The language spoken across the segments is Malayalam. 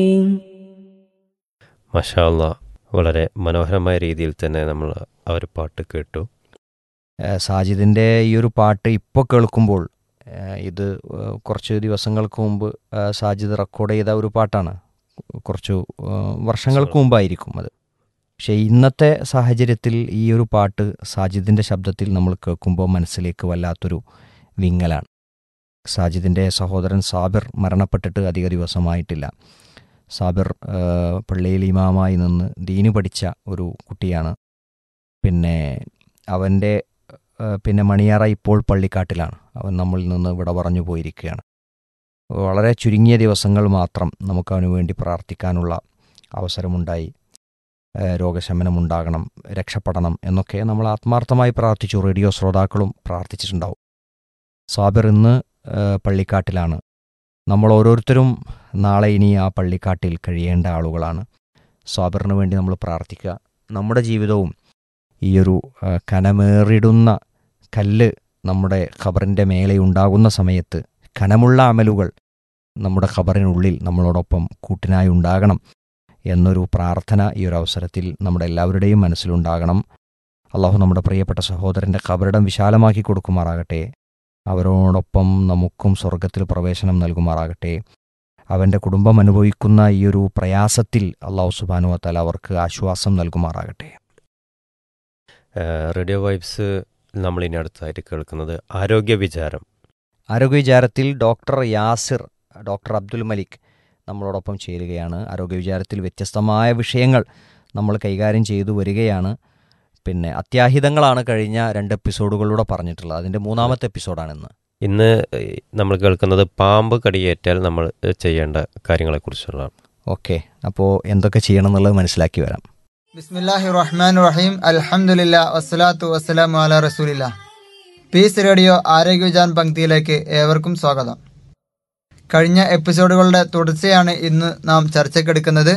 മഷാല്ല വളരെ മനോഹരമായ രീതിയിൽ തന്നെ നമ്മൾ ആ ഒരു പാട്ട് കേട്ടു ഏഹ് സാജിദിൻ്റെ ഈ ഒരു പാട്ട് ഇപ്പോൾ കേൾക്കുമ്പോൾ ഏഹ് ഇത് ഏഹ് കുറച്ച് ദിവസങ്ങൾക്ക് മുമ്പ് ഏഹ് സാജിദ് റെക്കോർഡ് ചെയ്ത ഒരു പാട്ടാണ് കുറച്ചു ഏഹ് വർഷങ്ങൾക്ക് മുമ്പായിരിക്കും അത് പക്ഷേ ഇന്നത്തെ സാഹചര്യത്തിൽ ഈ ഒരു പാട്ട് സാജിദിൻ്റെ ശബ്ദത്തിൽ നമ്മൾ കേൾക്കുമ്പോൾ മനസ്സിലേക്ക് വല്ലാത്തൊരു വിങ്ങലാണ് സാജിദിൻ്റെ സഹോദരൻ സാബിർ മരണപ്പെട്ടിട്ട് അധിക ദിവസമായിട്ടില്ല സാബിർ ഏഹ് പള്ളിയിൽ ഇമാമായി നിന്ന് ദീന് പഠിച്ച ഒരു കുട്ടിയാണ് പിന്നെ അവൻ്റെ ഏഹ് പിന്നെ മണിയാറ ഇപ്പോൾ പള്ളിക്കാട്ടിലാണ് അവൻ നമ്മളിൽ നിന്ന് ഇവിടെ പറഞ്ഞു പോയിരിക്കുകയാണ് വളരെ ചുരുങ്ങിയ ദിവസങ്ങൾ മാത്രം നമുക്ക് അവന് വേണ്ടി പ്രാർത്ഥിക്കാനുള്ള അവസരമുണ്ടായി ഏഹ് രോഗശമനമുണ്ടാകണം രക്ഷപ്പെടണം എന്നൊക്കെ നമ്മൾ ആത്മാർത്ഥമായി പ്രാർത്ഥിച്ചു റേഡിയോ ശ്രോതാക്കളും പ്രാർത്ഥിച്ചിട്ടുണ്ടാവും സാബിർ ഇന്ന് ഏഹ് പള്ളിക്കാട്ടിലാണ് നമ്മൾ ഓരോരുത്തരും നാളെ ഇനി ആ പള്ളിക്കാട്ടിൽ കഴിയേണ്ട ആളുകളാണ് സാബിറിന് വേണ്ടി നമ്മൾ പ്രാർത്ഥിക്കുക നമ്മുടെ ജീവിതവും ഈയൊരു ആ, കനമേറിടുന്ന കല്ല് നമ്മുടെ ഖബറിൻ്റെ മേലെ ഉണ്ടാകുന്ന സമയത്ത് കനമുള്ള അമലുകൾ നമ്മുടെ ഖബറിനുള്ളിൽ നമ്മളോടൊപ്പം കൂട്ടിനായി ഉണ്ടാകണം എന്നൊരു പ്രാർത്ഥന ഈ ഒരു അവസരത്തിൽ നമ്മുടെ എല്ലാവരുടെയും മനസ്സിലുണ്ടാകണം അള്ളാഹു നമ്മുടെ പ്രിയപ്പെട്ട സഹോദരൻ്റെ ഖബറിടം വിശാലമാക്കി കൊടുക്കുമാറാകട്ടെ അവരോടൊപ്പം നമുക്കും സ്വർഗത്തിൽ പ്രവേശനം നൽകുമാറാകട്ടെ അവൻ്റെ കുടുംബം അനുഭവിക്കുന്ന ഈ ഒരു പ്രയാസത്തിൽ അള്ളാഹു സുബാനുവത്താൽ അവർക്ക് ആശ്വാസം നൽകുമാറാകട്ടെ ഏഹ് റേഡിയോ വൈബ്സ് നമ്മൾ ഇനി അടുത്തായിട്ട് കേൾക്കുന്നത് ആരോഗ്യ വിചാരം ആരോഗ്യ വിചാരത്തിൽ ഡോക്ടർ യാസിർ ഡോക്ടർ അബ്ദുൽ മലിക് നമ്മളോടൊപ്പം ചേരുകയാണ് ആരോഗ്യ വിചാരത്തിൽ വ്യത്യസ്തമായ വിഷയങ്ങൾ നമ്മൾ കൈകാര്യം ചെയ്തു വരികയാണ് പിന്നെ അത്യാഹിതങ്ങളാണ് കഴിഞ്ഞ രണ്ട് എപ്പിസോഡുകളിലൂടെ പറഞ്ഞിട്ടുള്ളത് അതിൻ്റെ മൂന്നാമത്തെ എപ്പിസോഡാണ് ഇന്ന് ഇന്ന് ഏഹ് നമ്മൾ കേൾക്കുന്നത് പാമ്പ് കടിയേറ്റാൽ നമ്മൾ ചെയ്യേണ്ട കാര്യങ്ങളെക്കുറിച്ചുള്ളതാണ് ഓക്കെ അപ്പോൾ എന്തൊക്കെ ചെയ്യണം എന്നുള്ളത് മനസ്സിലാക്കി വരാം ബിസ്മില്ലാഹി റഹ്മാൻ റഹീം അൽഹംദുലില്ല വസ്സലാത്തു വസ്സലാമു അല റസൂലില്ല പീസ് റേഡിയോ ആരോഗ്യ വിചാൻ പങ്ക്തിയിലേക്ക് ഏവർക്കും സ്വാഗതം കഴിഞ്ഞ എപ്പിസോഡുകളുടെ തുടർച്ചയാണ് ഇന്ന് നാം ചർച്ചയ്ക്കെടുക്കുന്നത്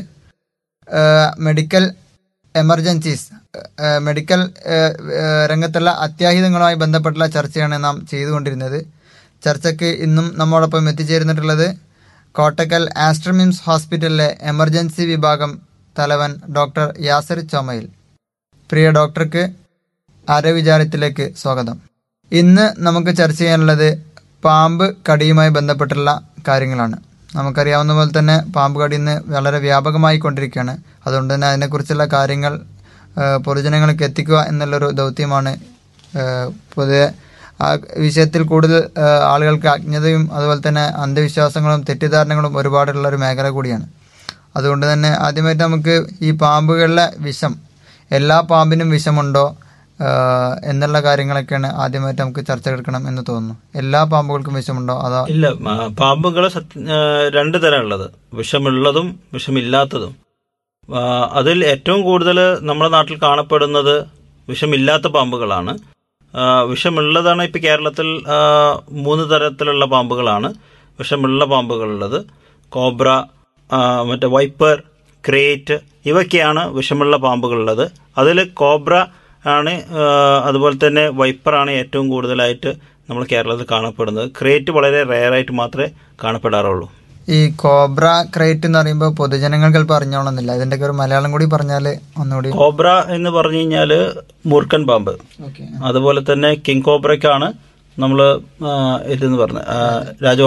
ഏഹ് മെഡിക്കൽ എമർജൻസീസ് ഏഹ് മെഡിക്കൽ ഏഹ് ഏഹ് രംഗത്തുള്ള അത്യാഹിതങ്ങളുമായി ബന്ധപ്പെട്ടുള്ള ചർച്ചയാണ് നാം ചെയ്തുകൊണ്ടിരുന്നത് ചർച്ചയ്ക്ക് ഇന്നും നമ്മോടൊപ്പം എത്തിച്ചേർന്നിട്ടുള്ളത് കോട്ടക്കൽ ആസ്ട്രമിംസ് ഹോസ്പിറ്റലിലെ എമർജൻസി വിഭാഗം തലവൻ ഡോക്ടർ യാസർ ചോമയിൽ പ്രിയ ഡോക്ടർക്ക് ആരോഗ്യവിചാരത്തിലേക്ക് സ്വാഗതം ഇന്ന് നമുക്ക് ചർച്ച ചെയ്യാനുള്ളത് പാമ്പ് കടിയുമായി ബന്ധപ്പെട്ടുള്ള കാര്യങ്ങളാണ് നമുക്കറിയാവുന്ന പോലെ തന്നെ പാമ്പ് കടി ഇന്ന് വളരെ വ്യാപകമായി കൊണ്ടിരിക്കുകയാണ് അതുകൊണ്ട് തന്നെ അതിനെക്കുറിച്ചുള്ള കാര്യങ്ങൾ ആ, പൊതുജനങ്ങൾക്ക് എത്തിക്കുക എന്നുള്ളൊരു ദൗത്യമാണ് ആ, പൊതുവെ ആ വിഷയത്തിൽ കൂടുതൽ ആ, ആളുകൾക്ക് അജ്ഞതയും അതുപോലെ തന്നെ അന്ധവിശ്വാസങ്ങളും തെറ്റിദ്ധാരണകളും ഒരുപാടുള്ള ഒരു മേഖല കൂടിയാണ് അതുകൊണ്ട് തന്നെ ആദ്യമായിട്ട് നമുക്ക് ഈ പാമ്പുകളിലെ വിഷം എല്ലാ പാമ്പിനും വിഷമുണ്ടോ ആ, എന്നുള്ള കാര്യങ്ങളൊക്കെയാണ് ആദ്യമായിട്ട് നമുക്ക് ചർച്ച എടുക്കണം എന്ന് തോന്നുന്നു എല്ലാ പാമ്പുകൾക്കും വിഷമുണ്ടോ അതോ ഇല്ല പാമ്പുകൾ രണ്ട് തരമുള്ളത് വിഷമുള്ളതും വിഷമില്ലാത്തതും ആ, അതിൽ ഏറ്റവും കൂടുതൽ നമ്മുടെ നാട്ടിൽ കാണപ്പെടുന്നത് വിഷമില്ലാത്ത പാമ്പുകളാണ് ആ, വിഷമുള്ളതാണ് ഇപ്പം കേരളത്തിൽ ആ, മൂന്ന് തരത്തിലുള്ള പാമ്പുകളാണ് വിഷമുള്ള പാമ്പുകളുള്ളത് കോബ്ര ആ, മറ്റേ വൈപ്പർ ക്രേറ്റ് ഇവയൊക്കെയാണ് വിഷമുള്ള പാമ്പുകളുള്ളത് അതിൽ കോബ്ര ആണ് ആ, അതുപോലെ തന്നെ വൈപ്പറാണ് ഏറ്റവും കൂടുതലായിട്ട് നമ്മൾ കേരളത്തിൽ കാണപ്പെടുന്നത് ക്രേറ്റ് വളരെ റെയറായിട്ട് മാത്രമേ കാണപ്പെടാറുള്ളൂ ഈ കോബ്ര ക്രേറ്റ് എന്ന് പറയുമ്പോൾ പൊതുജനങ്ങൾക്ക് ചിലപ്പോൾ അറിഞ്ഞോണമെന്നില്ല ഇതിൻ്റെയൊക്കെ ഒരു മലയാളം കൂടി പറഞ്ഞാൽ ഒന്നുകൂടി കോബ്ര എന്ന് പറഞ്ഞു കഴിഞ്ഞാല് മൂർഖൻ പാമ്പ് ഓക്കെ അതുപോലെ തന്നെ കിങ് കോബ്രയ്ക്കാണ് നമ്മൾ ഇതെന്ന് പറഞ്ഞത് രാജ